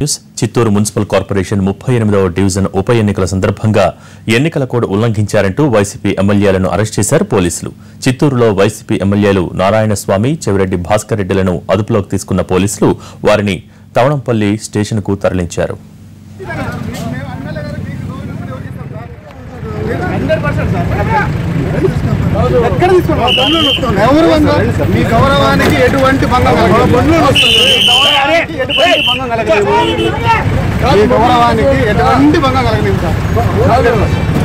News Chittoor municipal corporation ముప్పై ఎనిమిదవ division ఉప ఎన్నికల సందర్భంగా ఎన్నికల కోడ్ ఉల్లంఘించారంటూ వైసీపీ ఎమ్మెల్యేలను అరెస్ట్ చేశారు పోలీసులు చిత్తూరులో వైసీపీ ఎమ్మెల్యేలు నారాయణస్వామి చెవిరెడ్డి భాస్కర్ రెడ్డిలను అదుపులోకి తీసుకున్న పోలీసులు వారిని తవణంపల్లి స్టేషన్కు తరలించారు ఎక్కడ తీసుకున్నావు బండ్లు వస్తుంది ఎవరు వంద మీ గౌరవానికి ఎటువంటి భంగం కలగదు బండ్లు వస్తుంది మీ గౌరవానికి ఎటువంటి భంగం కలగదు మీ గౌరవానికి ఎటువంటి భంగం కలగలేదు సార్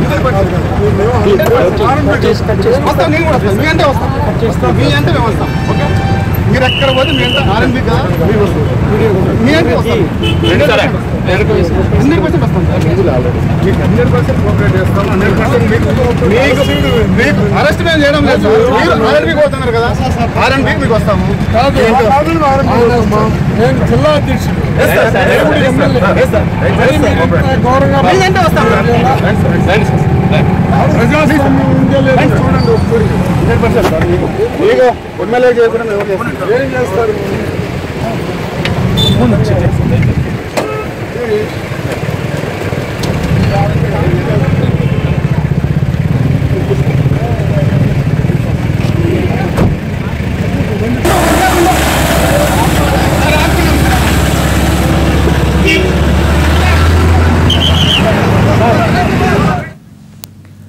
వస్తాం నేను కూడా వస్తాను మీ అంటే వస్తాం మీ అంటే మేము వస్తాం ఓకే మీరు ఎక్కడ పోతే మీ అంటే ఆర్ఎంబీ కదా మేము వస్తాం మీ అంటే వస్తాం హండ్రెడ్ పర్సెంట్ వస్తాం సార్ మీకు హండ్రెడ్ పర్సెంట్ కోఆపరేట్ చేస్తాం హండ్రెడ్ పర్సెంట్ మీకు మీకు మీకు అరెస్ట్ మేము చేయడం లేదు సార్ మీరు ఆర్ఎన్బీకి పోతున్నారు కదా ఆర్ఎన్బీకి మీకు వస్తాము నేను జిల్లా అధ్యక్షుడు Yes, sir. Yes, sir. Yes, sir. గౌరవంగా మీదంటే వస్తాం ప్రజాస్వామ్యం ఉందో లేదో చూడండి ఒకసారి. 100% సార్. మీకు మీకు ఎమ్మెల్యే చేసిన ఎవరు చేస్తారు ఏం చేస్తారు